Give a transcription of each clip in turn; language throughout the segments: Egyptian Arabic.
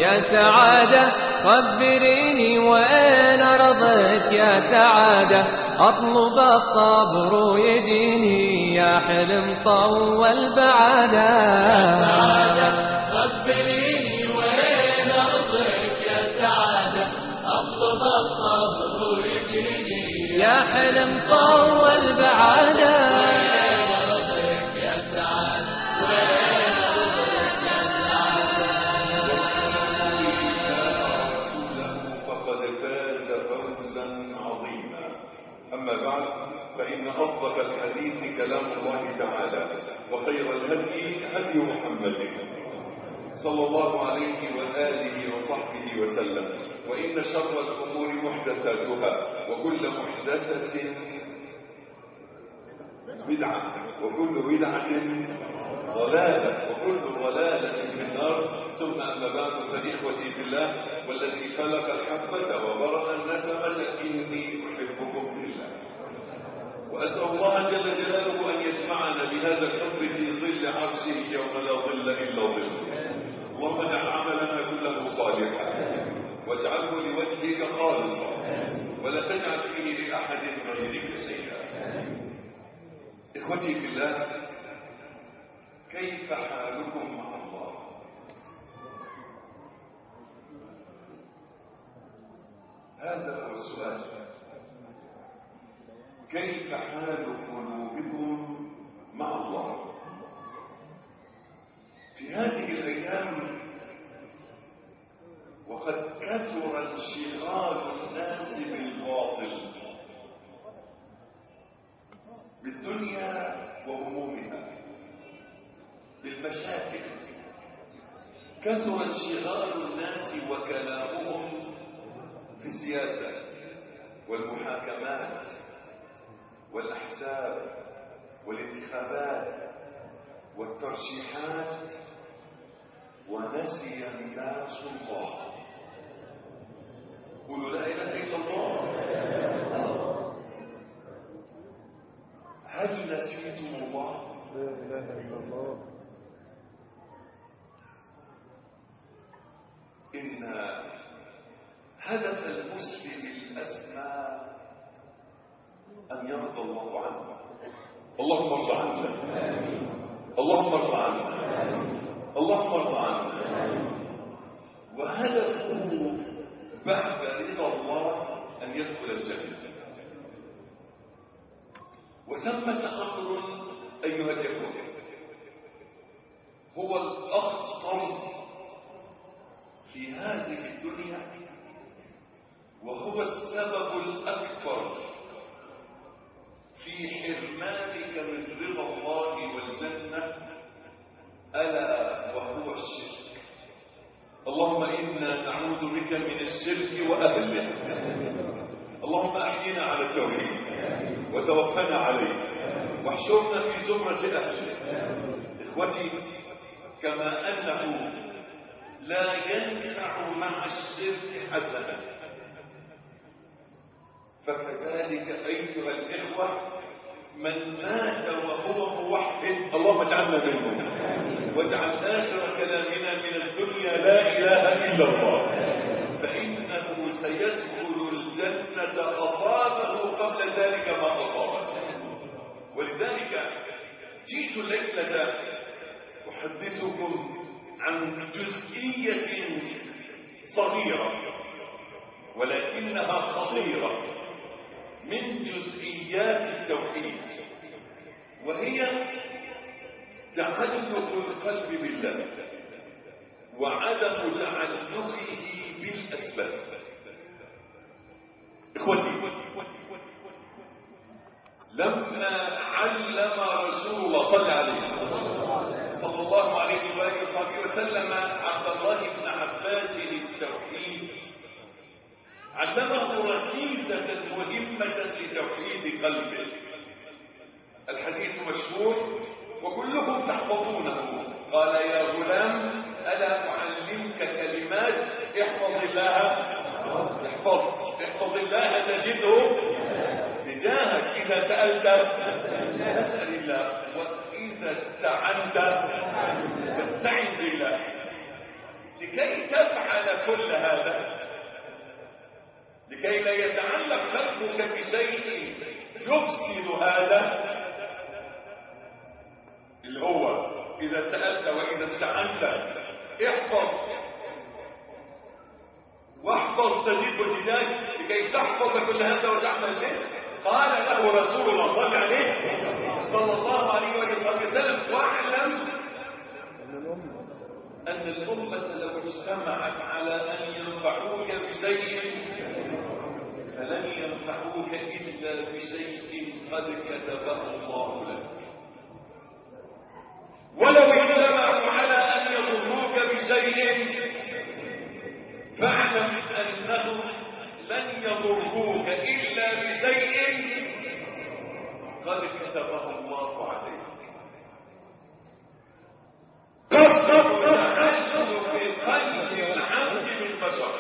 يا سعادة خبريني وين أرضك يا سعادة أطلب الصبر يجيني يا حلم طول بعادة يا سعادة خبريني وين أرضك يا سعادة أطلب الصبر يجيني يا حلم طول بعادة فقد فاز فوزا عظيما أما بعد فإن أصدق الحديث كلام الله تعالى وخير الهدي هدي محمد صلى الله عليه وآله وصحبه وسلم وإن شر الأمور محدثاتها وكل محدثة بدعة وكل بدعة ضلالة وكل ضلالة في النار ثم أما بعد فإخوتي في الله والذي خلق الحبة وبرأ النسمة إني أحبكم في الله وأسأل الله جل جلاله أن يجمعنا بهذا الحب في ظل عرشه يوم لا ظل إلا ظله اللهم اجعل عملنا كله صالحا واجعله لوجهك خالصا ولا تجعل فيه لأحد غيرك شيئا إخوتي في الله كيف حالكم مع الله هذا هو السؤال كيف حال قلوبكم مع الله في هذه الأيام وقد كثر انشغال الناس بالباطل بالدنيا وهمومها بالمشاكل كثر انشغال الناس وكلامهم في السياسة والمحاكمات والأحزاب والانتخابات والترشيحات ونسي الناس الله قولوا لا إله إلا الله هل نسيتم الله لا إله إلا الله إن هدف المسلم الأسمى أن يرضى الله عنه اللهم ارضى عنا اللهم ارضى عنا اللهم ارضى عنا وهدفه بعد رضا الله أن يدخل الجنة وثمة أمر أيها الإخوة هو الأخطر في هذه الدنيا وهو السبب الأكبر في حرمانك من رضا الله والجنة ألا وهو الشرك اللهم إنا نعوذ بك من الشرك وأهله اللهم أحينا على التوحيد وتوفنا عليه واحشرنا في زمرة أهله إخوتي كما أنه لا ينفع مع الشرك حسنا فكذلك أيها الإخوة من مات وهو موحد اللهم اجعلنا منهم واجعل آخر كلامنا من الدنيا لا إله إلا الله فإنه سيدخل الجنة أصابه قبل ذلك ما أصابه ولذلك جئت الليلة أحدثكم عن جزئية صغيرة ولكنها خطيرة من جزئيات التوحيد وهي تعلق القلب بالله وعدم تعلقه بالأسباب إخوتي لما علم رسول الله صلى عليه صلى الله عليه وآله وصحبه وسلم عبد الله بن عباس للتوحيد علمه ركيزة مهمة لتوحيد قلبه الحديث مشهور وكلكم تحفظونه قال يا غلام ألا أعلمك كلمات احفظ الله احفظ احفظ الله تجده تجاهك إذا سألت فاسأل الله وإذا استعنت فاستعن بالله لكي لكي تفعل كل هذا لكي لا يتعلق قلبك بشيء يفسد هذا اللي هو إذا سألت وإذا استعنت احفظ واحفظ تزيد وتزداد لكي تحفظ كل هذا وتعمل به قال له رسول الله صلى عليه صلى الله عليه وآله وسلم واعلم أن الأمة أن الأمة لو اجتمعت على أن ينفعوك بشيء فلن ينفعوك إلا بشيء قد كتبه الله لك ولو اجتمعوا على أن يضروك بشيء فاعلم أنهم لن يضروك إلا بشيء قد كتبه الله عليك قد تعلم في قلب العبد من بشر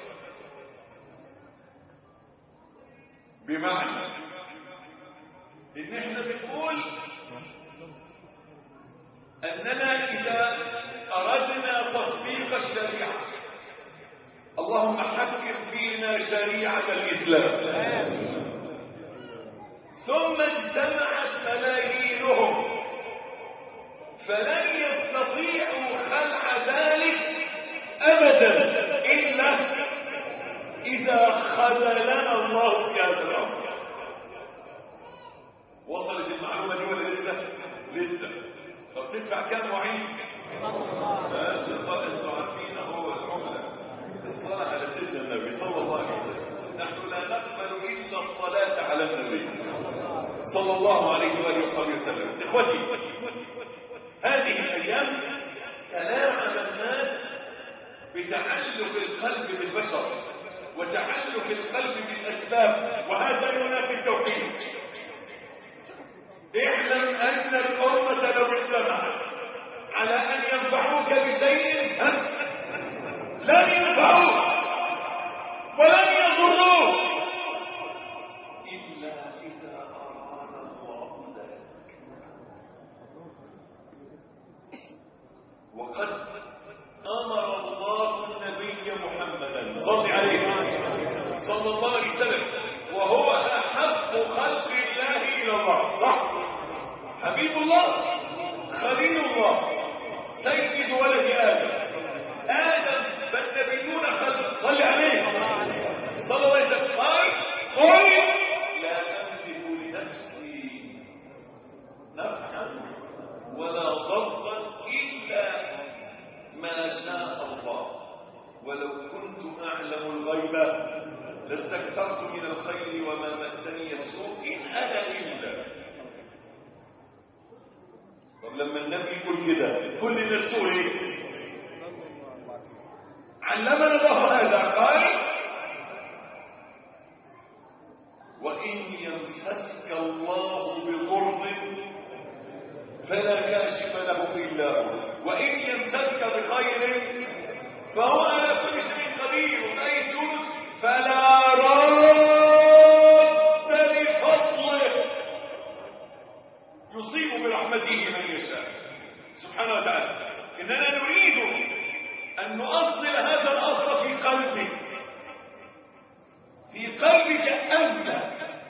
بمعنى ان احنا بنقول اننا اذا اردنا تطبيق الشريعه اللهم حكم فينا شريعه الاسلام ثم اجتمعت ملايينهم فلن يستطيعوا خلع ذلك ابدا الا اذا خذلنا الله في هذا الامر وصلت المعلومه دي ولا لسه لسه طب تدفع كام معين بس الصلاه انتوا عارفين هو العمله الصلاه على سيدنا النبي صلى الله عليه وسلم نحن لا نقبل الا الصلاه على النبي صلى الله عليه واله وصحبه وسلم اخوتي هذه الايام تلاعب الناس بتعلق القلب بالبشر وتعلق القلب بالاسباب وهذا ينافي التوحيد اعلم ان الامه لو اجتمعت على ان ينفعوك بشيء ها؟ لن ينفعوك ولن يضروك الا اذا اراد الله ذلك وقد امر الله النبي محمدا صل عليه صلى الله عليه وسلم وهو احب خلق الله الى الله صح حبيب الله خليل الله سيد ولد ادم ادم فالنبيون خلق صل عليه صلى الله عليه وسلم قال قل لا املك لنفسي نفعا ولا ضرا الا ما شاء الله ولو كنت اعلم الغيب لاستكثرت من الخير وما مسني السوء ان انا الا طب لما النبي يقول كده كل الناس تقول ايه علمنا الله هذا قال وان يمسسك الله بضر فلا كاشف له الا هو وان يمسسك بخير فهو على كل شيء قدير وآية يونس فلا رد لفضله يصيب برحمته من يشاء سبحانه وتعالى اننا نريد ان نؤصل هذا الاصل في قلبك في قلبك انت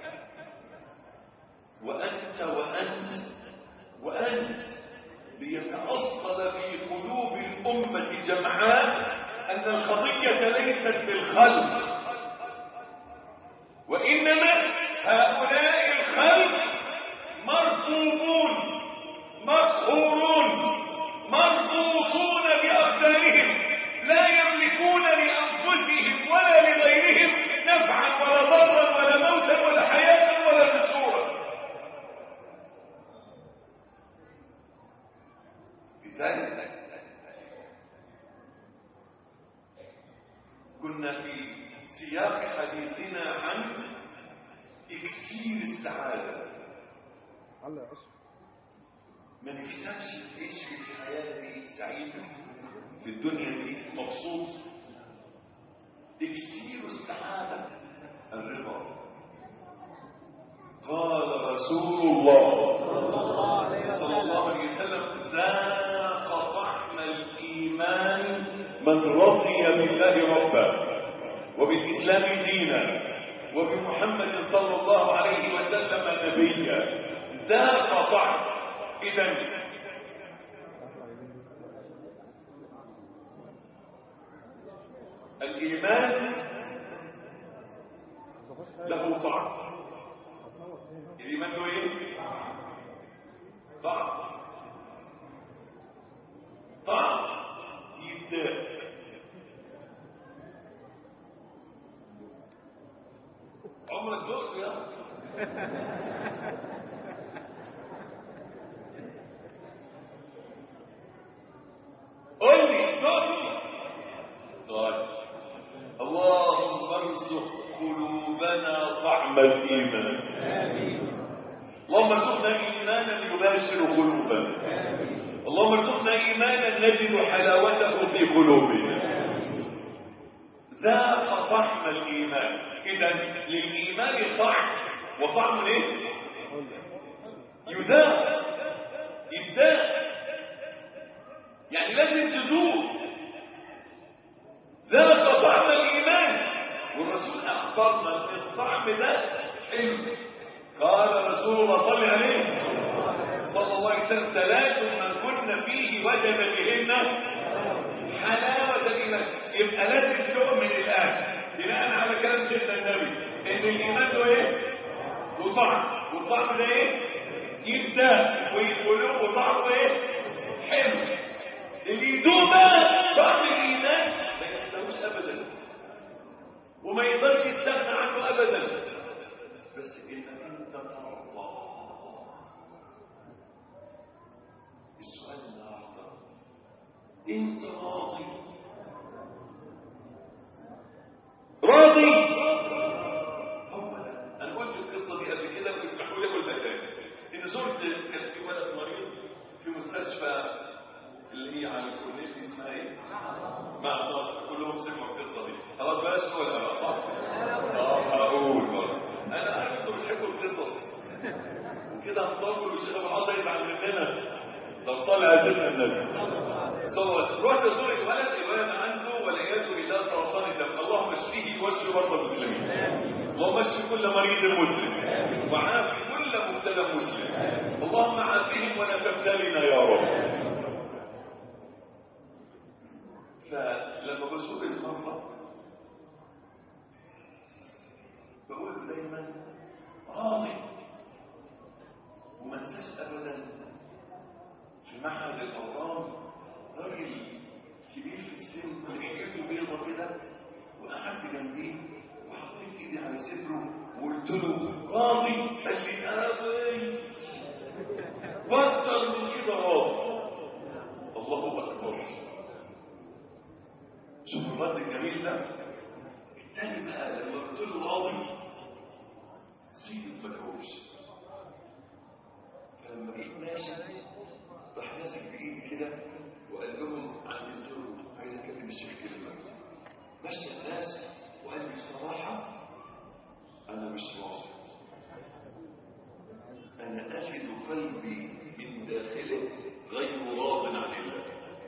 وانت وانت وانت ليتأصل في قلوب الأمة جمعاء أن القضية ليست بالخلق وإنما هؤلاء الخلق مرغوبون مقهورون مربوطون بأقدارهم لا يملكون لأنفسهم ولا لغيرهم نفعا ولا ضرا ولا موتا ولا حياة ولا نشورا لذلك كنا في سياق حديثنا عن اكسير السعادة على أصل ما نكسبش تعيش في الحياة دي سعيد في الدنيا دي مبسوط اكسير السعادة الرضا قال رسول الله صلى الله عليه وسلم ذاق طعم الإيمان من من رضي بالله ربا وبالإسلام دينا وبمحمد صلى الله عليه وسلم نبيا ذاق طعم إذا الإيمان له طعم الإيمان له إيه؟ طعم طعم يداك عمرك دقت يا قل لي دقت طيب اللهم ارزق قلوبنا طعم الايمان اللهم ارزقنا ايمانا يباشر قلوبنا اللهم ارزقنا ايمانا نجد حلاوته في قلوبنا ذاق طعم الايمان اذا للايمان طعم وطعم ايه يذاق يبدأ يعني لازم تذوق ذاق طعم الايمان والرسول اخبرنا ان الطعم ده حلو قال رسول الله صلى عليه صلى الله عليه وسلم ثلاث من كن فيه وجد بهن حلاوة الإيمان يبقى لازم تؤمن الآن بناء على كلام سيدنا النبي إن الإيمان له إيه؟ وطعم والطعم ده إيه؟ يبدأ ويقولوه وطعمه إيه؟ حلو اللي يدوم بقى طعم الإيمان ما ينساهوش أبدا وما يقدرش يستغنى عنه أبدا بس إذا أنت ترضى السؤال النهارده انت راضي راضي اولا انا قلت القصه دي قبل كده واسمحوا لي اقول مكان ان زرت كان في ولد مريض في مستشفى اللي هي على الكورنيش دي اسمها ايه؟ مع ناصر كلهم سمعوا القصه دي خلاص بلاش نقولها بقى صح؟ اه هقول برضه انا عارف انتوا بتحبوا القصص وكده هنطول والشيخ ابو عطا يزعل مننا لو صلى على سيدنا النبي صلى الله عليه وسلم رحت ازور الولد الولد عنده والعياذ بالله سرطان الدم اللهم اشفيه واشف مرضى المسلمين اللهم اشف كل مريض مسلم وعافي كل مبتلى مسلم اللهم عافهم ولا تبتلنا يا رب فلما بزور المرضى بقول له دايما راضي وما انساش ابدا في معهد الاورام راجل كبير في السن لحيته بيضه كده وقعدت جنبيه وحطيت ايدي على صدره وقلت له راضي قال لي راضي واكثر من كده راضي الله اكبر شوف الرد الجميل ده التاني بقى لما قلت له راضي سيد ما تقولش فلما بقيت ماشي راح ماسك بايدي كده وقال لهم عندي الزور عايز اكلم الشيخ كلمه مشى الناس وقال لي بصراحه انا مش راضي انا اجد قلبي من داخله غير راض عن الله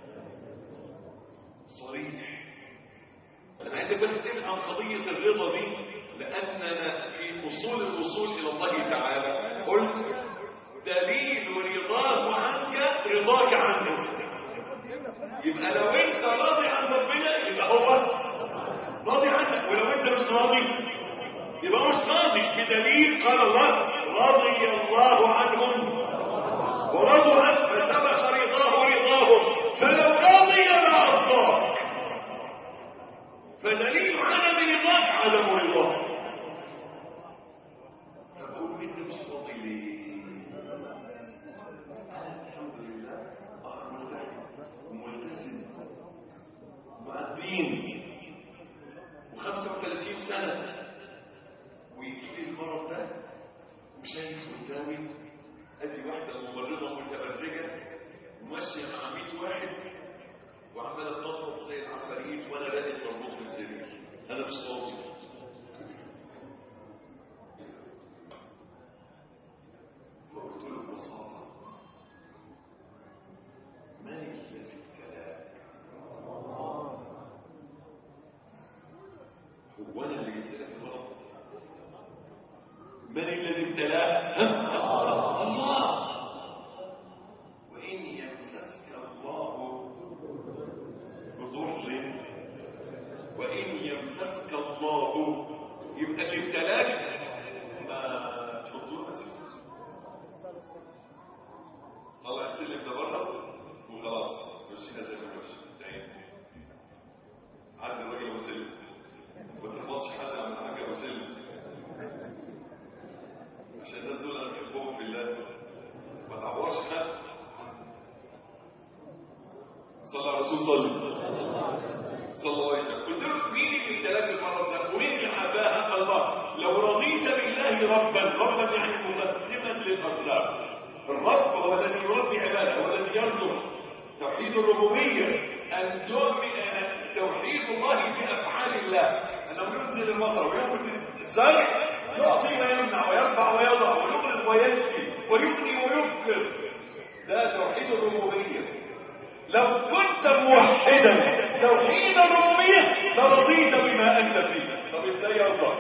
صريح انا عايزك بس تسال عن قضيه الرضا دي لاننا في اصول الوصول الى الله تعالى قلت دليل رضاه عنك رضاك عنه يبقى لو انت راضي عن ربنا يبقى هو راضي عنك ولو انت مش راضي يبقى مش راضي بدليل قال الله رضي الله عنهم ورضوا عنه فسبق رضاه رضاهم فلو راضي لارضاك فدليل عدم رضاك عدم رضاك فقول انت مش راضي ليه أنا الحمد لله مرتاح وملتزم وأمين و35 سنة ويجي لي المرض ده وشايف قدامي ادي واحدة ممرضة متبرجة وماشية مع 100 واحد وعمالة تنطط زي العفاريت وانا لقيت مربوط في السرير انا مش راضي فقلت له ببساطة ما الذي ابتلاك من الذي ابتلاه ها؟ الله وإن يمسسك الله بضر وإن يمسسك الله يبقى اللي ابتلاك ما تحطوه بس طلع السلم ده بره وخلاص مشينا زي ما مشي انتهينا عدى الراجل وسلم ما تخبطش حد عن حاجه وسلم عشان الناس دول انا بحبهم في الله ما تعورش حد صلى على الرسول صلى صلى الله عليه وسلم قلت له مين اللي ابتلاك المرض ده ومين اللي حباه حق الله لو رضيت بالله ربا ربا يعني مقدما للارزاق الرب هو الذي يربي عباده هو الذي يرزق توحيد الربوبيه ان تؤمن أن توحيد الله بافعال الله انه ينزل المطر ويخرج الزرع يعطي ويمنع ويرفع ويضع ويغرق ويشفي ويغني ويفكر ده توحيد الربوبيه لو كنت موحدا توحيد الربوبيه لرضيت بما انت فيه طب ازاي يرضى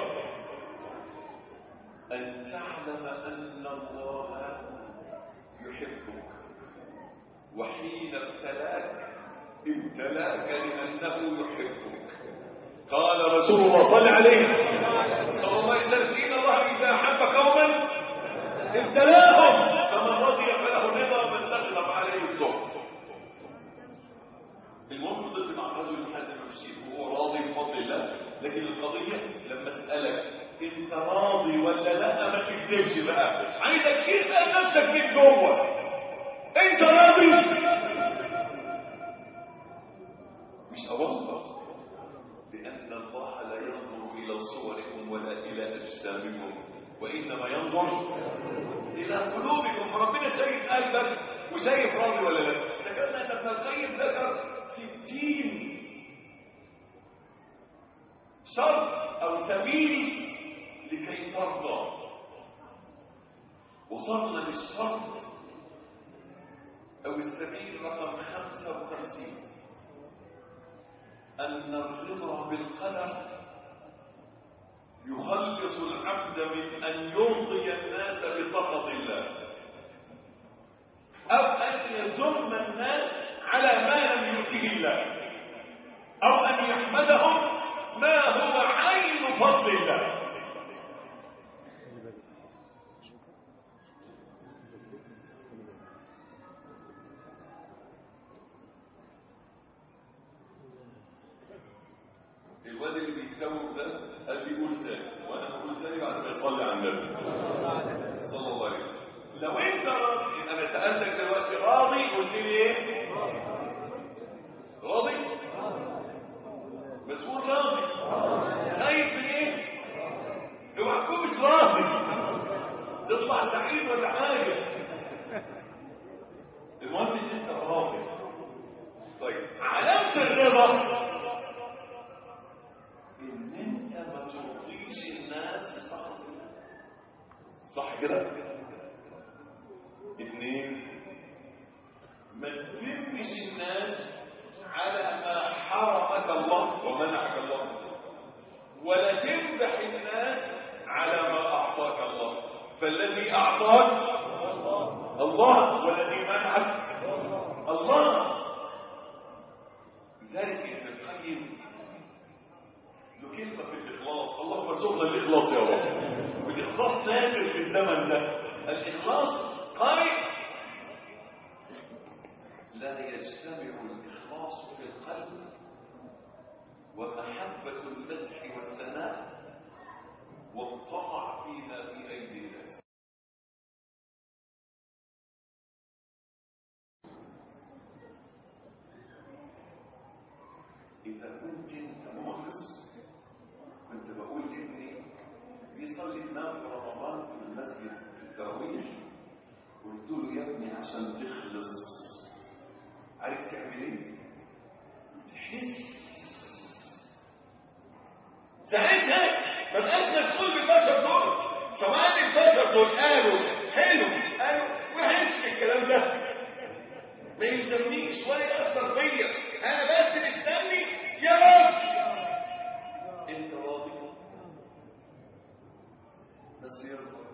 ان تعلم ان الله يحبك وحين ابتلاك ابتلاك لانه يحبك قال رسول الله صلى عليه صلى الله عليه وسلم ان الله اذا احب قوما ابتلاهم فمن رضي فله الرضا ومن سخط فعليه السخط المهم فضلت مع الرجل لحد ما مشيت وهو راضي بفضل الله لكن القضيه لما اسالك انت راضي ولا لا ما تكذبش بقى عايزك تسال نفسك من جوه انت راضي مش اوضح لان الله لا ينظر الى صوركم ولا الى اجسامكم وانما ينظر الى قلوبكم فربنا شايف قلبك وشايف راضي ولا لا ذكرنا ان ابن القيم ذكر ستين شرط او سبيل لكي ترضى وصلنا للشرط او السبيل رقم خمسة وخمسين ان الرضا بالقدر يخلص العبد من ان يرضي الناس بسخط الله او ان يذم الناس على ما لم يؤته الله او ان يحمدهم ما هو عين فضل الله الواد اللي بيتوب ده قال لي قول تاني وانا بقول تاني بعد ما يصلي على النبي صلى الله عليه وسلم لو انت راضي انا سالتك دلوقتي راضي قلت لي ايه راضي بتقول راضي خايف من ايه اوعى تكون مش راضي تطلع سعيد ولا حاجه المهم ان انت راضي طيب علامه الرضا ان انت ما ترضيش الناس بسخط الله صح كده اثنين ما تذمش الناس على ما حرمك الله ومنعك الله ولا تمدح الناس على ما اعطاك الله فالذي اعطاك الله والذي منعك الله لذلك ابن القيم له كلمه في الاخلاص اللهم ارزقنا الاخلاص يا رب والاخلاص نادر في الزمن ده الاخلاص قائم لا يجتمع الإخلاص في القلب ومحبة المدح والثناء والطمع فيما في أيدي الناس إذا كنت أنت مخلص كنت بقول لابني بيصلي ينام في رمضان في المسجد في التراويح قلت له يا ابني عشان تخلص عارف تعمل ايه تحس ساعتها ما بقاش مسؤول بالبشر دول سواء البشر دول قالوا حلو قالوا وحش الكلام ده ما يلزمنيش ولا يأثر فيا انا بس مستني يا رب انت راضي بس يرضى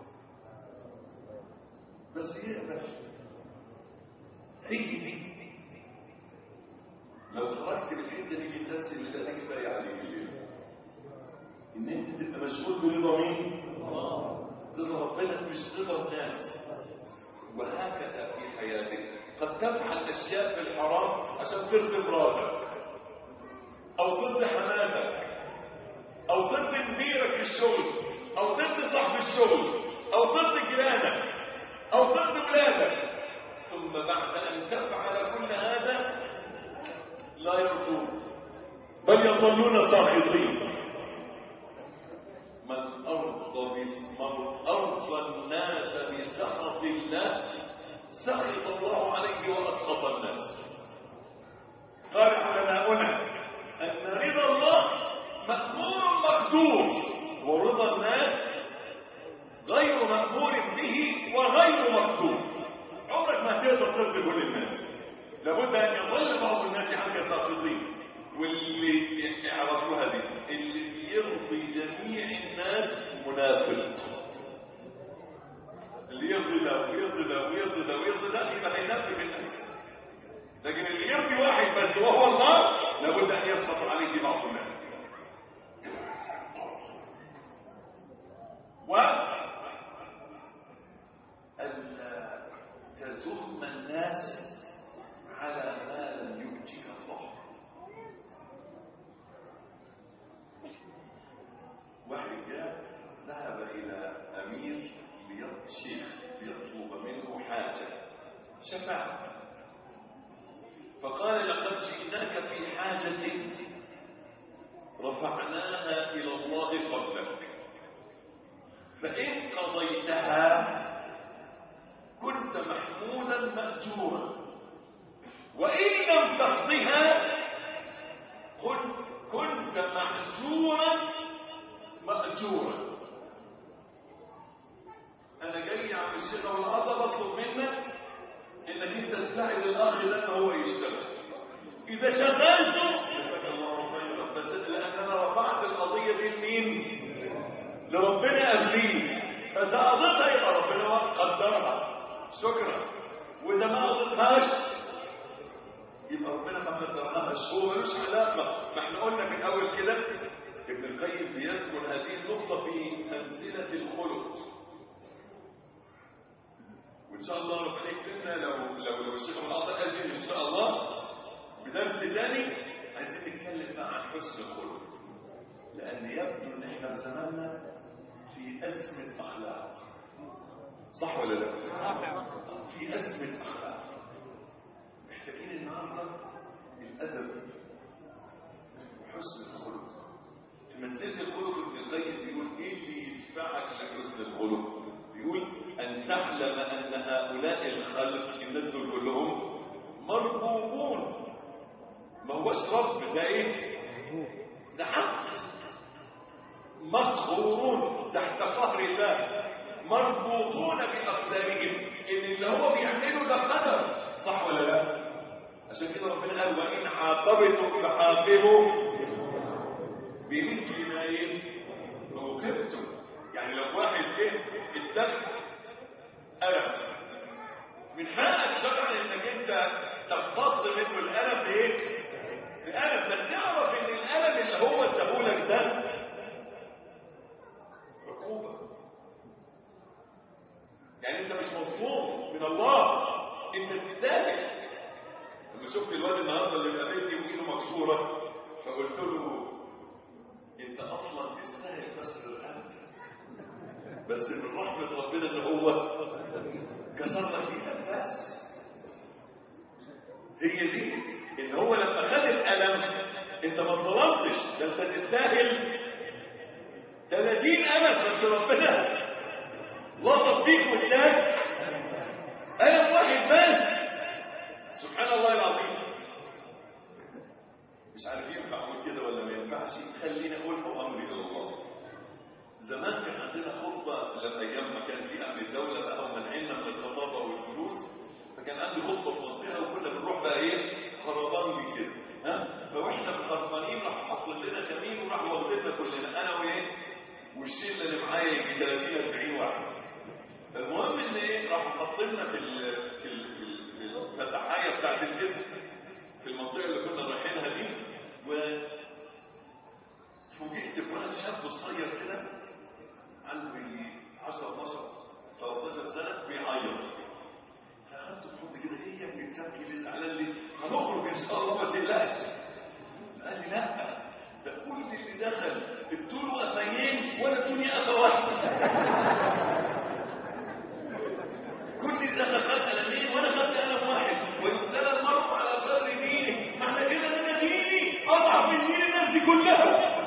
يا باشا هي دي لو خرجت من الحته دي من نفس اللي ده كفايه عليك الليل ان انت تبقى مشغول برضا مين؟ رضا ربنا مش رضا الناس وهكذا في حياتك قد تفعل اشياء في الحرام عشان ترضي مراتك او ترضي حماتك او ترضي مديرك في الشغل او ترضي صاحب الشغل او ترضي جيرانك او ترضي ولادك ثم بعد ان تفعل كل هذا لا يرضون بل يظلون ساخطين من ارضى بس- من ارضى الناس بسخط الله سخط الله عليه واسخط الناس قال علماؤنا ان رضا الله مامور مقدور ورضا الناس غير مامور به وغير مقدور عمرك ما تقدر ترضي كل الناس لابد ان يظل بعض الناس عنك ساخطين واللي يعرفوها دي اللي بيرضي جميع الناس منافق اللي يرضي ده ويرضي ده ويرضي ده ويرضي ده يبقى هينافق الناس لكن اللي يرضي واحد بس وهو الله لابد ان يسقط عليه بعض الناس و ألا تزم الناس على ما لم يؤتك الله واحد جاء ذهب إلى أمير ليط- شيخ ليطلب منه حاجة شفاعة فقال لقد جئناك في حاجة رفعناها إلى الله قبلك فإن قضيتها كنت محمودا مأجورا وإن لم تقضها كن- كنت محجورا مأجورا أنا جاي عم الشيخ أبو العطا بطلب منك إنك أنت تساعد الأخ ده إن هو يشتغل إذا شغلته جزاك الله خيرا بس لأن أنا رفعت القضية دي لمين؟ لربنا قبليه فإذا قضيتها يبقى ربنا قدرها شكرا وإذا ما قضيتهاش يبقى ربنا ما قدرهاش هو ملوش علاقة ما احنا قلنا في الأول كده ابن القيم بيذكر هذه النقطة في منزلة الخلق وإن شاء الله ربنا يكرمنا لو لو لو الشيخ ابو العطاء قال لي إن شاء الله بدرس ثاني عايزين نتكلم بقى عن حسن الخلق لأن يبدو إن إحنا في زماننا في أزمة أخلاق صح ولا لا؟ في أزمة أخلاق محتاجين النهارده الأدب وحسن الخلق في منزلة الخلق ابن القيم بيقول إيه اللي يدفعك لحسن الخلق؟ بيقول أن تعلم أن هؤلاء الخلق الناس دول كلهم مربوبون ما هوش رب ده إيه؟ ده عبد مقهورون تحت قهر الله مربوطون بأقدارهم إن اللي هو بيعمله ده قدر صح ولا لا؟ عشان كده ربنا قال وإن عاقبتم فعاقبوا بمثل ما إيه؟ موقفتم يعني لو واحد جه اداك ألم من حقك شرعا انك انت تقتص منه الألم ايه؟ الألم بس تعرف ان الألم اللي هو اداهولك ده عقوبة يعني انت مش مظلوم من الله انت تستاهل لما شفت الواد النهارده اللي قابلني وايده مكسوره فقلت له انت اصلا تستاهل كسر القلب بس من رحمه ربنا ان هو كسر لك ايدك بس هي دي ان هو لما خد الالم انت ما اتظلمتش ده انت تستاهل 30 ألم بس ربنا لطف بيك واداك ألم واحد بس سبحان الله العظيم مش عارف ينفع اقول كده ولا ما ينفعش خليني اقول له امري الى الله زمان كان عندنا خطبه لما ايام ما كان في امن الدوله بقى ومنعنا من الخطابه والفلوس فكان عندي خطبه في منطقه وكنا بنروح بقى ايه خربان كده ها فاحنا خربانين راح حط لنا كمين وراح واخدنا كلنا انا وايه والشله اللي معايا يجي 30 40 واحد المهم ان ايه راحوا حاطيننا في ال في ال في ال- في المسحايه بتاعت الجسم في المنطقه اللي كنا رايحينها دي و فوجئت بولد شاب صغير كده عنده يجي 10 12 13 سنه بيعيط فاخدته في حضني كده ايه يا ابني بتبكي ليه زعلان ليه؟ هنخرج ان شاء الله ما تقلقش قال لي لا ده كل اللي دخل الطول قفايين وانا الدنيا قفا واحد كل اللي دخل خد قلمين وانا خدت قلم واحد ويبتلى المرء على قدر دينه ما احنا كده انا ديني اضعف من دين الناس دي كلها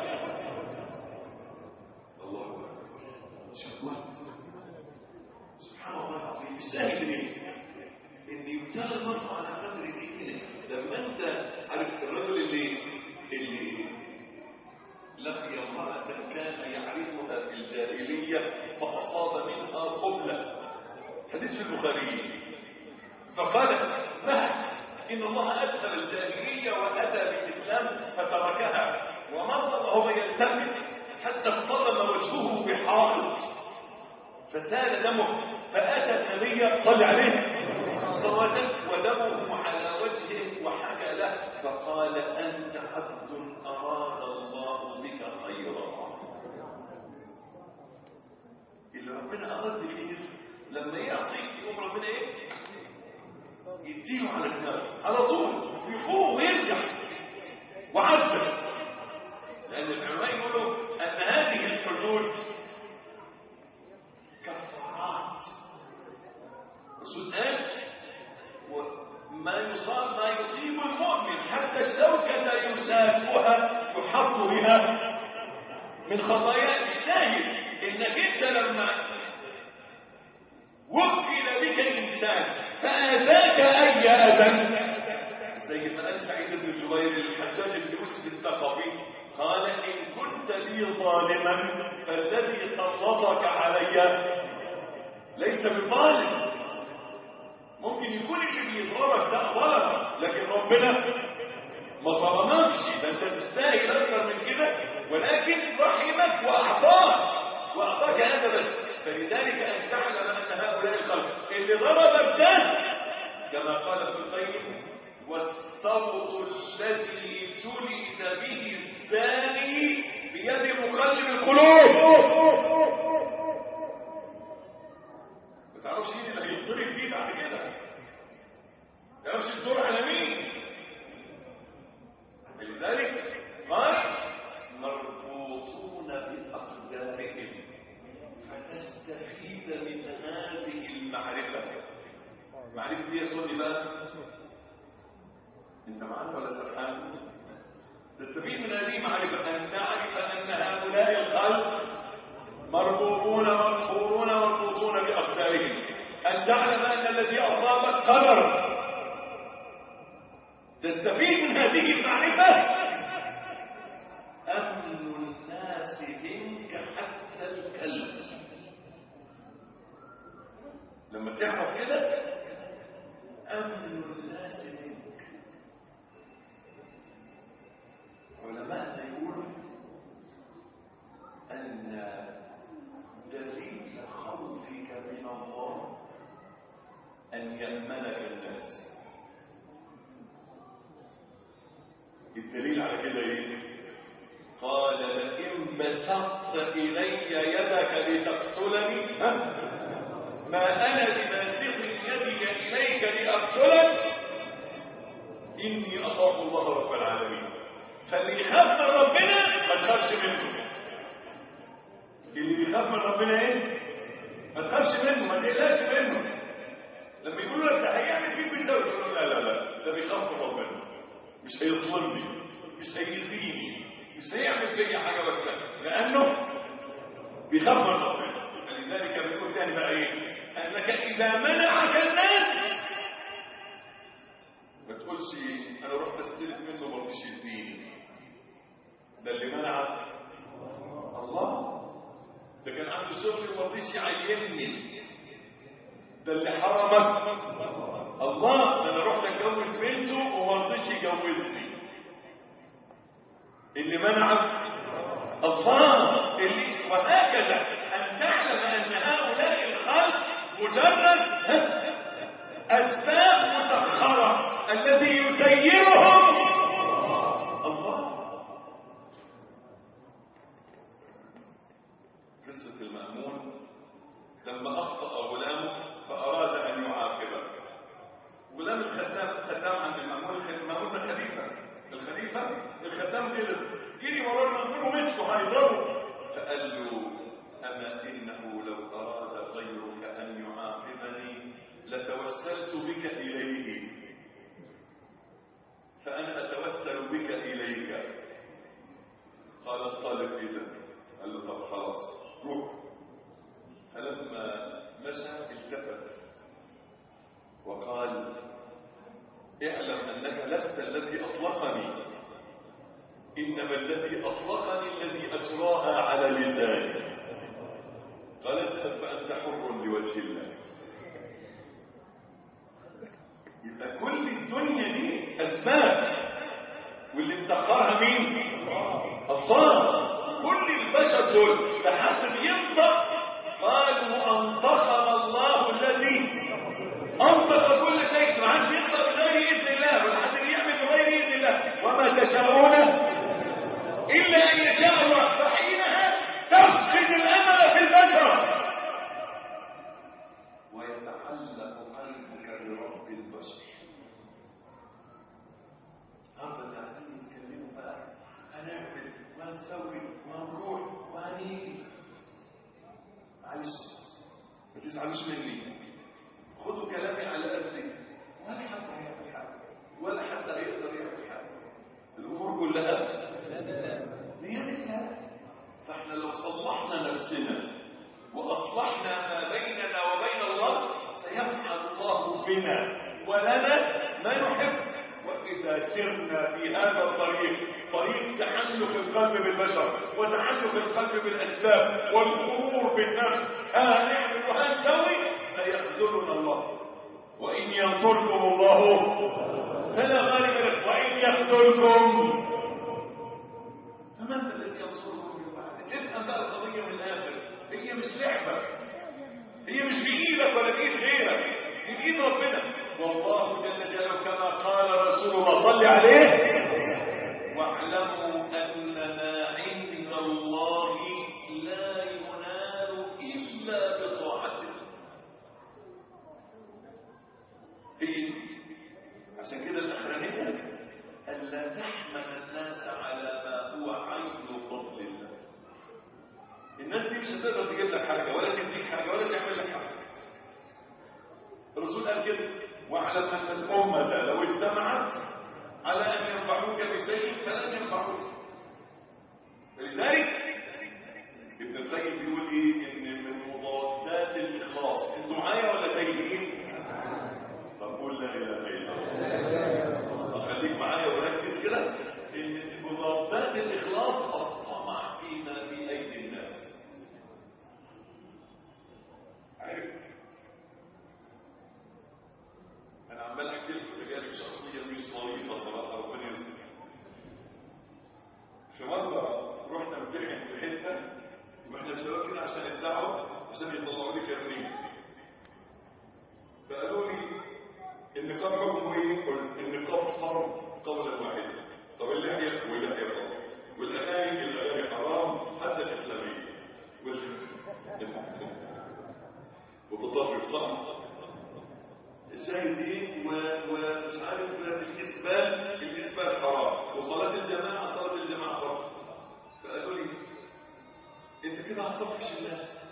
الله اكبر شوف سبحان الله العظيم الشاهد ايه؟ ان يبتلى المرء على قدر دينه لما انت عارف الرجل اللي اللي لقي امرأة كان يعرفها في الجاهلية فأصاب منها قبلة حديث في البخاري فقال ما إن الله أدخل الجاهلية وأتى بالإسلام فتركها ومضى وهو يلتفت حتى اصطدم وجهه بحائط فسال دمه فأتى النبي صلى عليه صلى الله عليه وسلم ودمه على وجهه وحكى له فقال أنت عبد أراد الله بك خيرا اللي ربنا أراد خير لما يعصيك يقوم ربنا إيه؟ يديله على دماغه على طول يفوق ويرجع وعدت لأن العلماء يقولوا أن هذه الحدود كفارات الرسول قال ما يصاب ما يصيب المؤمن حتى الشوكة يسافها يحط بها من خطايا الشاهد انك انت لما وكل بك انسان فاتاك اي اذى زي ما قال سعيد بن جبير للحجاج بن يوسف الثقفي قال ان كنت لي ظالما فالذي سلطك علي ليس بظالم ممكن يكون اللي بيضربك ده ظلم لكن ربنا ما ظلمكش ده انت تستاهل اكثر من كده ولكن رحمك واعطاك واعطاك هذا بس فلذلك ان تعلم ان هؤلاء الخلق اللي ضربك ده كما قال ابن القيم والصوت الذي جلد به الزاني بيد مقلب القلوب ما تعرفش مين اللي هيضرب فيه بعد كده ما تعرفش الدور على مين لذلك قال مربوطون بأقدارهم فتستفيد من هذه المعرفة المعرفة دي يصلي بقى انت معانا ولا سرحان تستفيد من هذه المعرفة أن تعرف أن هؤلاء الخلق مربوطون مقهورون مربوطون بأقدارهم أن تعلم أن الذي أصابك قدر تستفيد من هذه المعرفة أمن الناس منك حتى الكلب لما تعرف كده أمن الناس منك علماءنا يقولوا أن دليل خوفك من الله أن يأمنك الناس الدليل على كده ايه قال لئن بسطت الي يدك لتقتلني ها؟ ما انا بباسط يدي اليك لاقتلك اني اخاف الله رب العالمين فاللي يخاف من ربنا ما تخافش منه اللي بيخاف من ربنا ايه ما تخافش منه ما تقلقش منه لما يقولوا لك ده هيعمل فيك بالسوء تقول له لا لا لا ده بيخاف من ربنا مش هيظلمني مش هيأذيني مش هيعمل فيا حاجه وحشه لانه بيخاف من ربنا فلذلك بيقول تاني بقى ايه انك اذا منعك الناس ما تقولش انا رحت استلف منه ما رضيش يديني ده اللي منعك الله ده كان عنده شغل وما رضيش يعينني ده اللي حرمك الله ده انا رحت اتجوز بنته وما رضيش يجوزني اللي منعك الله اللي وهكذا ان تعلم ان هؤلاء الخلق مجرد أسباب مسخرة الذي يسيرهم الله قصة المأمون لما أخطأ غلامه فأراد أن يعاقبه غلام الخدام الخدام عند المأمون المأمون ده خليفة الخليفة الخدام غلط جري ورا المأمون ومسكه هيضربه فقال له أما إنه لو أراد غيرك أن يعاقبني لتوسلت بك إليه فأنا أتوسل بك إليك قال الطالب إذا قال له طب خلاص روح فلما مشى التفت وقال اعلم أنك لست الذي أطلقني إنما الذي أطلقني الذي أجراها على لساني قال اذهب فأنت حر لوجه الله يبقى كل الدنيا دي أسباب واللي مسخرها مين؟ الله كل البشر دول لحد بينطق قالوا أنطقنا الله الذي أنطق كل شيء ما حد ينطق بغير إذن الله ولا حد يعمل بغير إذن الله وما تشاءون إلا أن يشاء الله فحينها تفقد الأمل في البشر ويتعلق قلبك برب البشر هذا قاعدين يتكلموا بقى هنعمل وهنسوي وهنروح وهنيجي معلش ما تزعلوش مني خدوا كلامي على قدي ولا حد هيعمل حاجه ولا حد هيقدر يعمل حاجه الامور كلها بيدك فاحنا لو صلحنا نفسنا واصلحنا ما بيننا وبين الله سيفعل الله بنا ولنا ما نحب واذا سرنا في هذا الطريق طريق تحلق القلب بالبشر وتحلق القلب بالاسباب والغرور بالنفس هنعمل وهنسوي سيخذلنا الله وان ينصركم الله فلا غالب لكم وان يخذلكم فمن الذي ينصركم من بعد افهم بقى القضيه من الاخر هي مش لعبه هي مش بايدك ولا بايد غيرك دي بايد ربنا والله جل جلاله كما قال رسول الله صل عليه واعلموا ان ما عند الله لا ينال الا بطاعته هي عشان كده الاخرانيه الا تحمل الناس على ما هو عين فضل الله الناس دي مش هتقدر تجيب لك حاجه ولا تديك حاجه ولا تعمل لك حاجه الرسول قال كده واعلم ان الامه لو اجتمعت على ان ينفعوك بشيء فلن ينفعوك فلذلك ابن القيم بيقول ايه ان من مضادات الاخلاص انتوا معايا ولا تايهين طب قول لا اله الا الله خليك معايا وركز كده ان من مضادات الاخلاص الطمع فيما في ايدي الناس عارف انا عمال احكي لكم تجارب شخصيه مش ظريفه صراحه ربنا يستر في مره رحت امتحن في حته واحنا شباب كده عشان الدعوه عشان يطلعوا لي كارنيه فقالوا لي النقاب حكمه ايه؟ قلت النقاب فرض قولا واحدا طب اللحيه واللحيه فرض والاغاني الاغاني حرام حتى الاسلاميه وال... وتطرف صح الشاهد ايه و- ومش عارف الاسبال الاسبال حرام وصلاه الجماعه صلاه الجماعه فرض فقالوا لي انت كده هتطفش الناس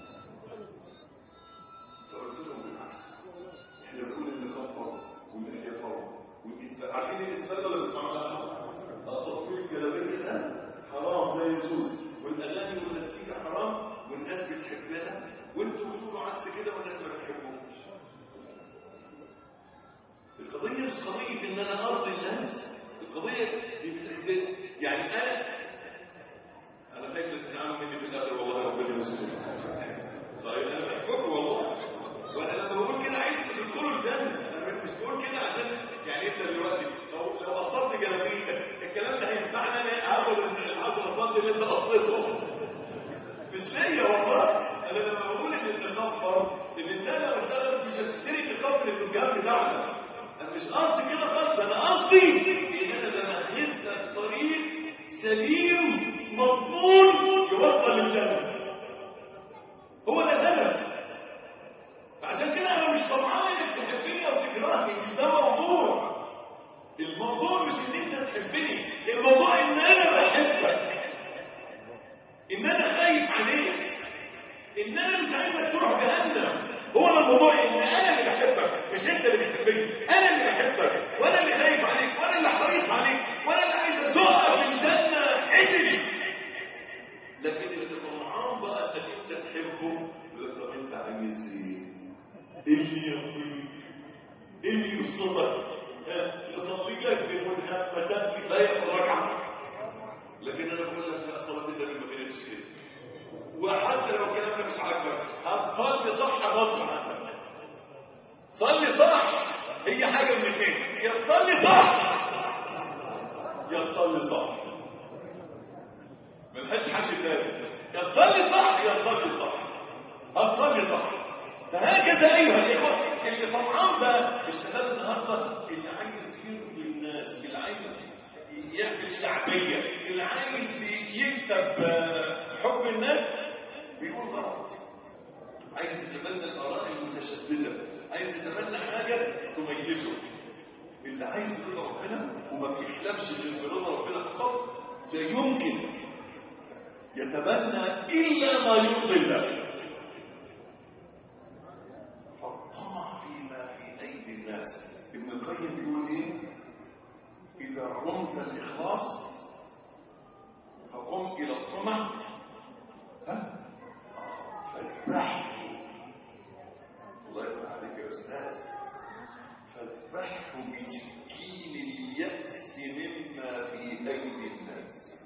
فقلت لهم بالعكس احنا بنقول ان فرض واللحيه فرض والاسبال عارفين الاسبال ولا بتسمعوها التصوير الجلابيه ده حرام لا يجوز والاغاني والمزيكا حرام والناس بتحبها وانتوا بتقولوا عكس كده والناس ما بتحبوش القضيه مش قضيه ان انا ارضي الناس القضيه دي بتحب يعني انا انا فاكر تزعلوا مني في الاخر والله ربنا يستر طيب انا بحبكم والله وانا لما بقول كده عايز تدخلوا الجنه انا مش بقول كده عشان يعني انت دلوقتي لو لو قصرت جلابيتك الكلام ده هينفعني انا هاخد العشرة سم اللي انت قصيتهم مش ليا والله انا لما بقول ان النقاب فرض ان انت لو اشتغلت مش هتشتري نقاب من الكلام بتاعنا انا مش قصدي كده خالص انا قصدي ان انا بمهدنا طريق سليم مضمون يوصل للجنه هو ده الهدف فعشان كده انا مش طمعان انك تحبني او تكرهني مش ده موضوع الموضوع مش ان انت تحبني الموضوع ان انا بحبك ان انا خايف عليك ان انا مش عايزك تروح جهنم هو ده الموضوع ان انا اللي بحبك مش انت اللي بتحبني انا اللي بحبك وانا اللي خايف عليك وانا اللي حريص عليك وانا اللي عايز ازقك الجنه حجري لكن اللي طمعان بقى انك انت تحبه يقول لك طب انت عايز ايه؟ ايه اللي يرضيك؟ ايه اللي يبسطك؟ ها؟ يصلي لك بمنهمتك لا ياخذ ركعه لكن انا بقول لك لا صلاه النبي ما كانتش كده وحتى لو الكلام ده مش عاجبك هتصلي صح غصب عنك صلي صح هي حاجه من الاثنين يا تصلي صح يا تصلي صح ملهاش حل تاني يا تصلي صح يا تصلي صح هتصلي صح فهكذا ايها الاخوه اللي طمعان ده الشباب النهارده اللي عايز يرضي الناس اللي عايز يعمل شعبيه اللي عايز يكسب آه، حب الناس بيقول غلط عايز يتبنى الاراء المتشدده عايز يتبنى حاجه تميزه اللي عايز يرضى ربنا وما بيحلمش غير برضا ربنا فقط لا يمكن يتبنى الا ما يرضي الله فالطمع فيما في ايدي الناس ابن القيم بيقول ايه اذا رمت الاخلاص فقم الى الطمع ها فاذبحه الله يفتح عليك يا استاذ فاذبحه بسكين اليأس مما في ايدي الناس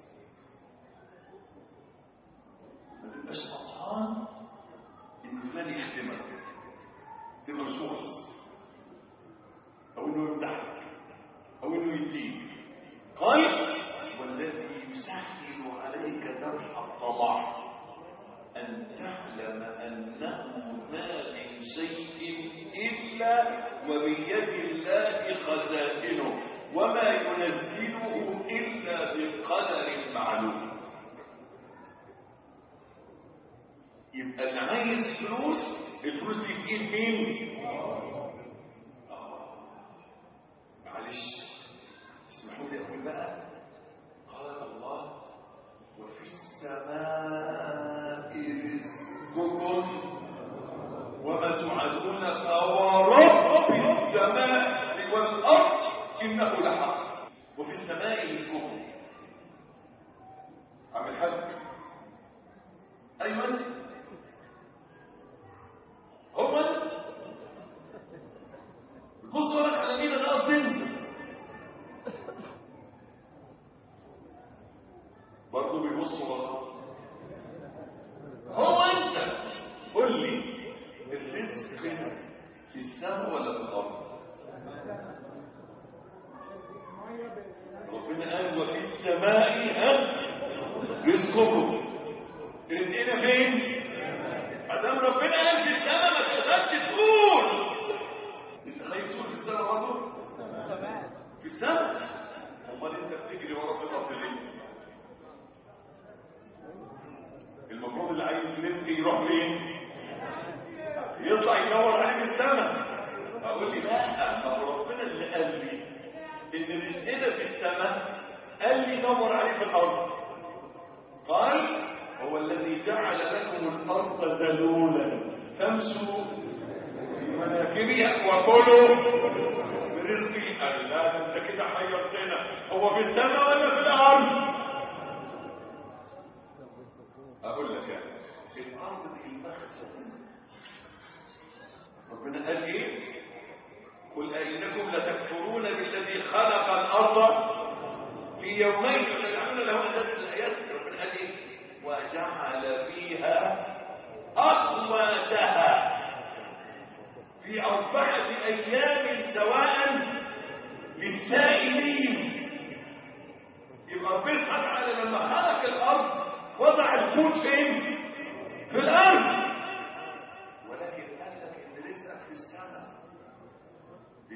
ما تبقاش فرحان ان فلان يخدمك تبقى مش مخلص او انه يمدحك او انه يديك قال والذي يسهل عليك درح الطمع ان تعلم انه ما من شيء الا وبيد الله خزائنه وما ينزله الا بقدر معلوم يبقى اللي عايز فلوس الفلوس دي في ايد مين؟ معلش اسمحوا لي اقول بقى قال الله وفي السماء رزقكم وما توعدون فورب السماء والارض انه لحق وفي السماء رزقكم عم الحاج ايوه انت هو انت بص لك على مين انا قصدي انت برضه بيبص وراه هو انت قول لي الرزق هنا في السماء ولا في الارض ربنا قال وفي السماء ها رزقكم رزقنا فين ادام ربنا قال في السماء ما تقدرش تقول انت خايف تقول في السماء برضه في السماء امال انت بتجري ورا في الارض ليه المفروض اللي عايز رزق يروح فين يطلع يدور عليه في السماء اقول لي لا ما هو ربنا اللي قال لي ان رزقنا في السماء قال لي دور عليه في الارض قال هو الذي جعل لكم الارض ذلولا فامشوا في مناكبها وكلوا من رزقي قال لا انت كده حيرتنا هو في السماء ولا في الارض اقول لك يعني الارض دي المخزن ربنا قال ايه قل أئنكم لتكفرون بالذي خلق الأرض في يومين وتجعلون له أندادا الآيات ربنا قال إيه وجعل فيها أقواتها في أربعة أيام سواء للسائلين يبقى ربنا سبحانه وتعالى لما خلق الأرض وضع القوت فين؟ في الأرض ولكن قال لك إن رزقك في السماء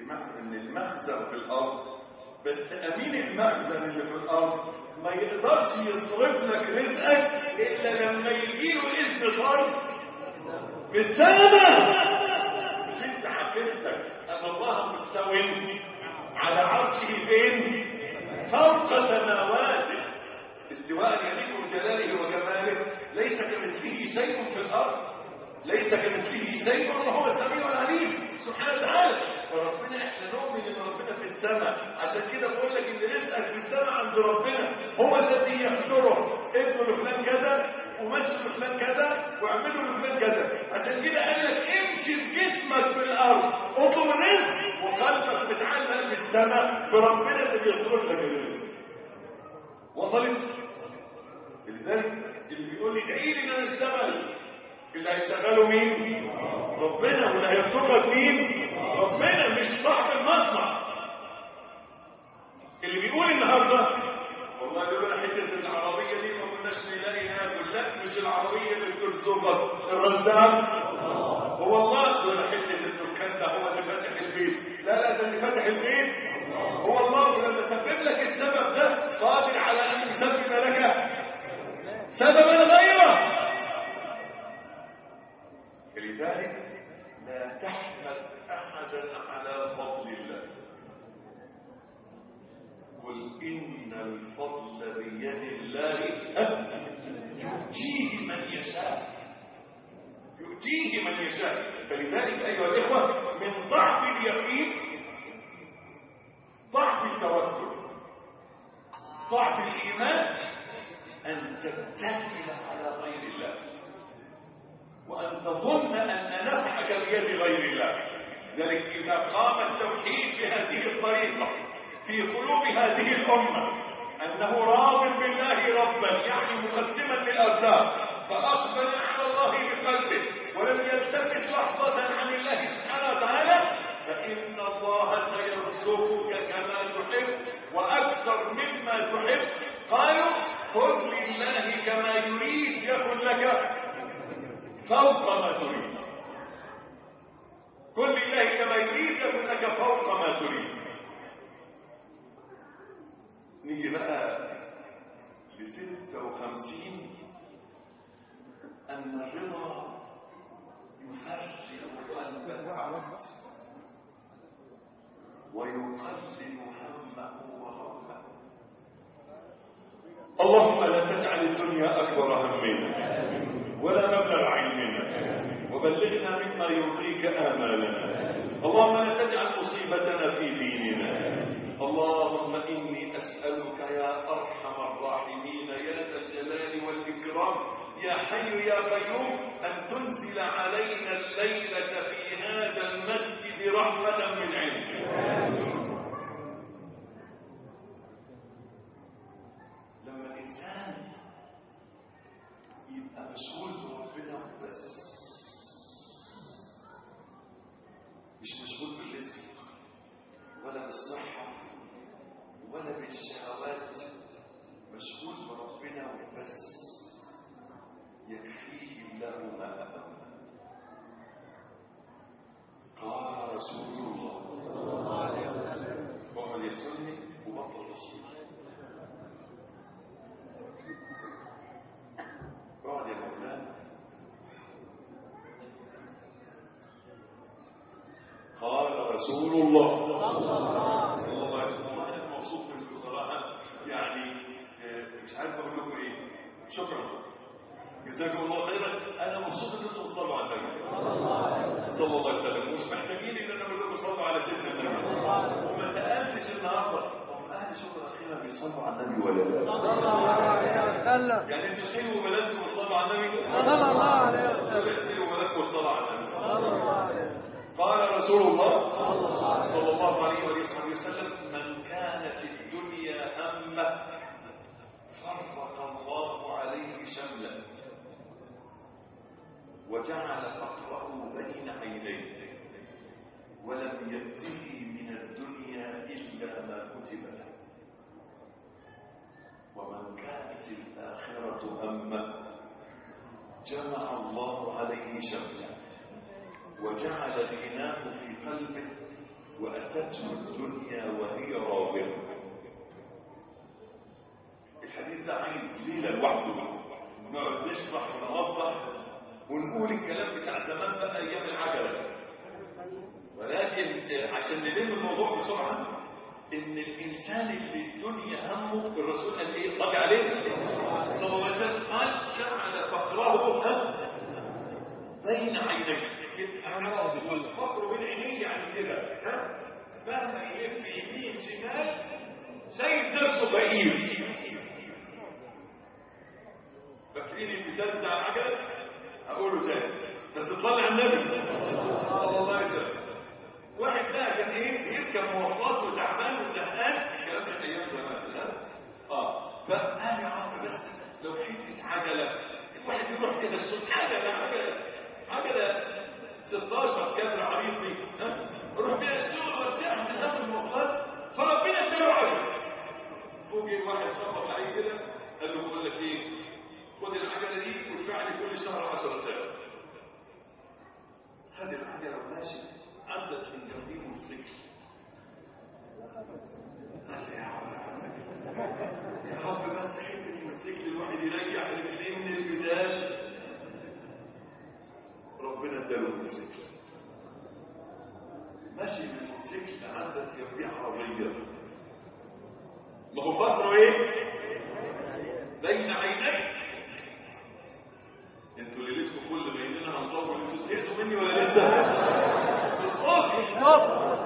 بمعنى ان المخزن في الارض بس امين المخزن اللي في الارض ما يقدرش يصرف لك رزقك الا لما يجيله اذن صرف بالسلامة مش انت حكيتك ان الله مستو على عرشه فين فوق سماواته استواء يليق بجلاله وجماله ليس كمثله شيء في الارض ليس كمثله شيء وهو السميع العليم سبحانه وتعالى فربنا احنا نؤمن ان ربنا في السماء عشان كده بقول لك ان رزقك في السماء عند ربنا هو الذي يحضره ابنه لفلان كذا ومشي لفلان كذا واعملوا لفلان كذا عشان كده قال لك امشي بجسمك في الارض اطلب الرزق وقلبك متعلق بالسماء بربنا اللي بيصرف لك الرزق وصلت لذلك اللي بيقول لي ادعي لي ان انا اشتغل اللي هيشغله مين ربنا واللي هيرزقك مين ربنا مش صاحب المصنع اللي بيقول النهارده والله دول انا حته العربيه دي ما كناش نلاقي ناكل لا مش العربيه اللي بترزقك الرزاق هو الله دول حته الدكان ده هو اللي فاتح البيت لا لا ده اللي فاتح البيت هو الله ولما سبب لك السبب ده قادر على ان يسبب لك سببا غيره لذلك لا تحمد احدا على فضل الله قل ان الفضل بيد الله يؤتيه من يشاء يؤتيه من يشاء فلذلك ايها الاخوه من ضعف اليقين ضعف التوكل ضعف الايمان ان تتكل على غير الله وأن تظن أن نفعك بيد غير الله ذلك إذا قام التوحيد بهذه الطريقة في قلوب هذه الأمة أنه راض بالله ربا يعني مقدما للأرزاق فأقبل على الله بقلبه ولم يلتفت لحظة عن الله سبحانه وتعالى فإن الله سيرزقك كما تحب وأكثر مما تحب قالوا خذ لله كما يريد يكن لك فوق ما تريد كل الله كما يريد يكون لك فوق ما تريد نيجي بقى لستة وخمسين أن الرضا يفرغ قلب العبد ويقلل همه وغمه اللهم لا تجعل الدنيا أكبر همنا ولا مبلغ علمنا وبلغنا مما يرضيك آمالنا اللهم لا تجعل مصيبتنا في ديننا اللهم إني أسألك يا أرحم الراحمين يا ذا الجلال والإكرام يا حي يا قيوم أن تنزل علينا الليلة في هذا المسجد رحمة من عندك لما الإنسان يبقى مشغول بربنا بس مش مشغول بالرزق ولا بالصحة ولا بالشهوات مشغول بربنا بس يكفيه الله ما أمر قال رسول الله صلى الله عليه وسلم ومن يسني وبطل رسول اقعد يا مولانا قال رسول الله صلى الله عليه وسلم والله انا مبسوط منكم بصراحه يعني آه، مش عارف اقول لكم ايه شكرا جزاكم الله خيرا انا مبسوط ان انتم تصلوا على النبي صلى الله عليه وسلم مش محتاجين ان انا اقول لكم صلوا على سيدنا النبي وما سالتش النهارده هم اهل شكر اخيرا بيصلوا على النبي ولا لا صلى الله عليه وسلم يعني انتوا سيبوا بلدكم وتصلوا على النبي صلى الله عليه وسلم سيبوا بلدكم وتصلوا على النبي صلى الله عليه وسلم قال رسول الله صلى الله عليه وآله وسلم من كانت الدنيا همه فرق الله عليه شمله وجعل فقره بين عينيه ولم يأته من الدنيا إلا ما كتب له ومن كانت الآخرة همه جمع الله عليه شمله وجعل غناه في قلبه وأتته الدنيا وهي راغبة الحديث ده عايز ليلة لوحده نقعد نشرح ونوضح ونقول الكلام بتاع زمان بقى أيام العجلة ولكن عشان نلم الموضوع بسرعة إن الإنسان اللي الدنيا همه الرسول قال إيه صلي عليه صلى الله عليه وسلم قال جعل فقره ها بين عينيه الفقر بين عينيه يعني كده ها مهما يلف يمين شمال سيد نفسه فقير فاكرين المثال بتاع العجل هقوله تاني بس تصلي على النبي صلى الله عليه وسلم واحد بقى كان ايه يركب مواصلات وتعبان وزهقان الكلام ده ايام زمان ها اه فقال يا عم بس لو حته عجله الواحد يروح كده الصبح عجله عجله عجله 16 كاميرا عريض دي ها روح بيها السوق وارتاح من هم المواصلات فربنا اداله عجله فوق واحد خبط عليه كده قال له بقول لك ايه خد العجله دي وادفع لي كل شهر 10000 خد العجله وماشي عدت من جنبيه موتوسيكل قال لي يا عم يا رب بس حته الموتوسيكل الواحد يريح رجليه من البدال ربنا اداله الموتوسيكل ماشي بالموتوسيكل عدت جنبيه عربيه ما هو فاكره ايه؟ بين عينيك انتوا ليلتكم كل ما يننا هنطول انتوا زهقتوا مني ولا لسه؟ بالظبط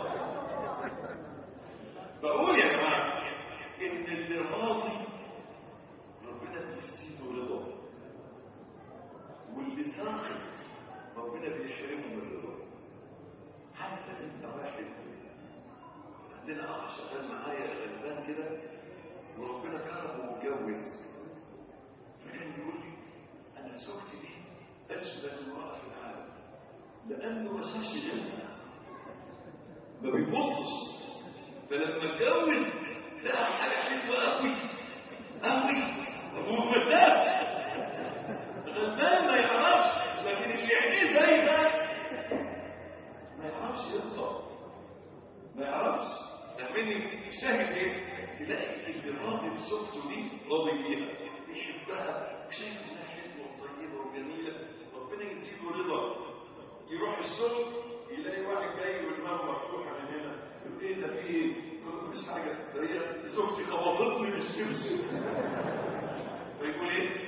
بقول يا جماعه ان اللي راضي ربنا بيسيبه رضا واللي ساخط ربنا بيحرمه من الرضا حتى انت واحد عندنا اخ شغال معايا غلبان كده وربنا كرمه واتجوز فكان بيقول لي انا زوجتي دي اجمل امراه في العالم لانه ما شافش غيرها ما بيبصش فلما اتجوز لقى حاجه حلوه قوي قوي هو مرتاح غلبان ما يعرفش لكن اللي عينيه زي ده ما يعرفش يرضى ما يعرفش فاهمني شاهد ايه تلاقي اللي راضي بزوجته دي راضي بيها بيحبها شايف انها حلوه وطيبه وجميله ربنا يزيده رضا يروح الشغل يلاقي واحد جاي ودماغه مفتوحه من هنا يقول ايه ده في ايه؟ يقول مفيش حاجه ده هي زوجتي خبطتني بالشمس فيقول ايه؟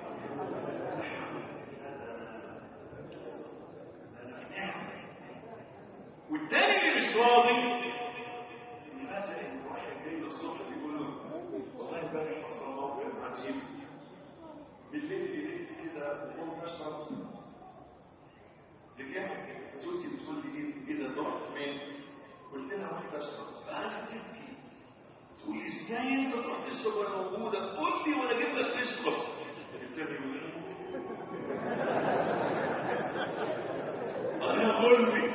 انا في نعمه والتاني اللي مش راضي لماذا ان واحد جاي له الصبح بيقول له والله امبارح حصل موقف عجيب بالليل لقيت كده وقمت اشرب رجعت زوجتي بتقول لي ايه ايه ده رحت فين؟ قلت لها رحت اشرب فقعدت تبكي تقول لي ازاي انت تروح تشرب وانا موجوده؟ قول لي وانا اجيب لك تشرب قلت لها انا غلبي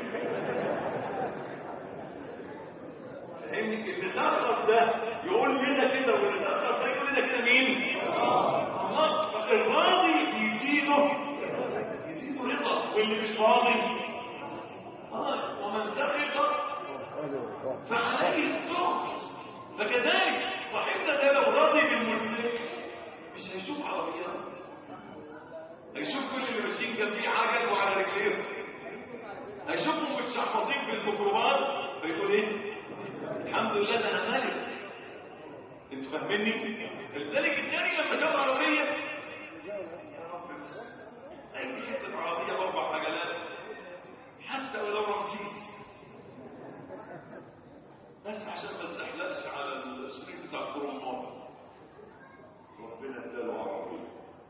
فاهمني اللي سقط ده يقول لنا كده واللي سقط ده يقول لنا كده مين؟ الله الراضي بيزيده يزيده رضا واللي مش راضي اه ومن سخط فعليه السخط فكذلك صاحبنا ده لو راضي بالموتوسيكل مش هيشوف عربيات هيشوف كل اللي ماشيين جنبيه عجل وعلى رجليهم هيشوفهم متشحطين بالميكروباص فيقول ايه الحمد لله ده انا مالك انتوا فاهميني لذلك الثاني لما شاف عربيه يا رب بس اي حته عربيه باربع عجلات حتى ولو رمسيس بس عشان ما تزحلقش على الشريك بتاع الكرومات ربنا اداله عربيه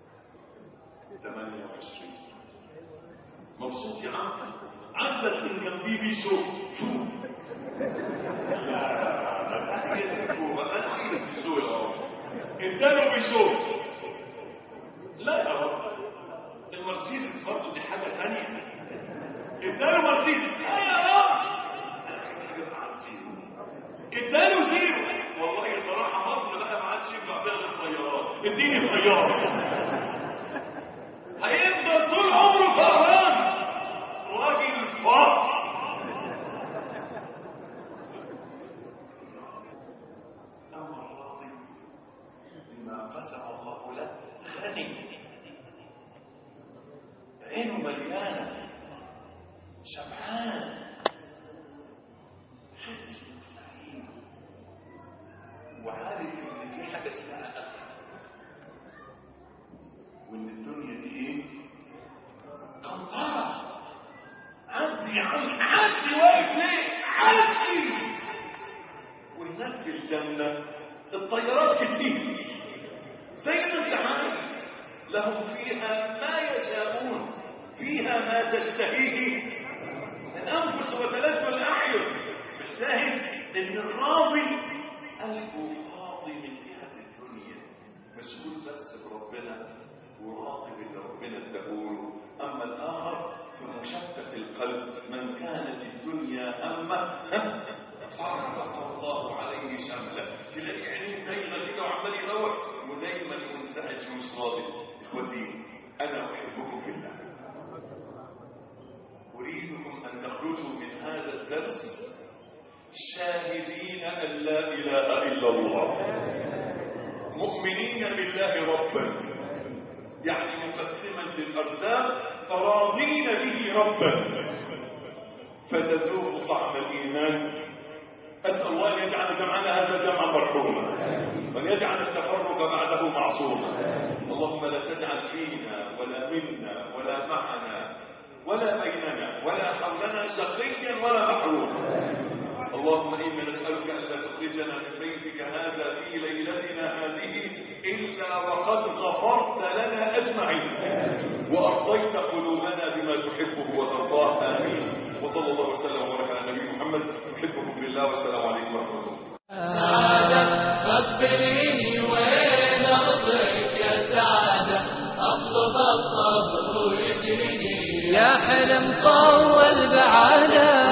28 مبسوط يا عم عندك من جنبي بيشوف شوف انا عايز بيشوف اهو اداله بيشوف لا يا رب المرسيدس برضه دي حاجه ثانيه اداله مرسيدس لا يا رب انا عايز حاجه مع مرسيدس اداله زيرو والله صراحه مصر بقى ما عادش ينفع فيها غير طيارات اديني طياره هيفضل طول عمره فرحان راجل فقر عينه مليانة شبعان حاسس بالسعيد وعارف ان في حاجة اسمها أخر وان الدنيا دي ايه؟ قنطرة عدي يا عم عدي واقف ليه؟ عدي وهناك في الجنة الطيارات كتير زي ما انت عارف لهم فيها ما يشاءون فيها ما تشتهيه الأنفس وتلذ الأعين الشاهد إن الراضي قلبه فاضي من جهة الدنيا مشغول بس بربنا وراضي باللي ربنا اداهوله أما الآخر فمشتت القلب من كانت الدنيا همه فرق الله عليه شمله تلاقي عينيه زيغه كده وعمال يدور ودايما منزعج مش راضي اخوتي انا احبكم في الله اريدكم ان تخرجوا من هذا الدرس شاهدين ان لا اله الا الله مؤمنين بالله ربا يعني مقسما للارزاق فراضين به ربا فتذوق طعم الايمان أسأل الله أن يجعل جمعنا هذا جمعا مرحوما وأن يجعل التفرق بعده معصوما اللهم لا تجعل فينا ولا منا ولا معنا ولا بيننا ولا حولنا شقيا ولا محروما اللهم إنا نسألك ألا تخرجنا من بيتك هذا في ليلتنا هذه إلا وقد غفرت لنا أجمعين وأرضيت قلوبنا بما تحبه وترضاه آمين وصلى الله وسلم وبارك على نبينا محمد أحبكم بالله والسلام عليكم ورحمة الله سعادة خبريني وين أرضك يا سعادة أطلب الصبر ويجريني يا حلم طول بعاده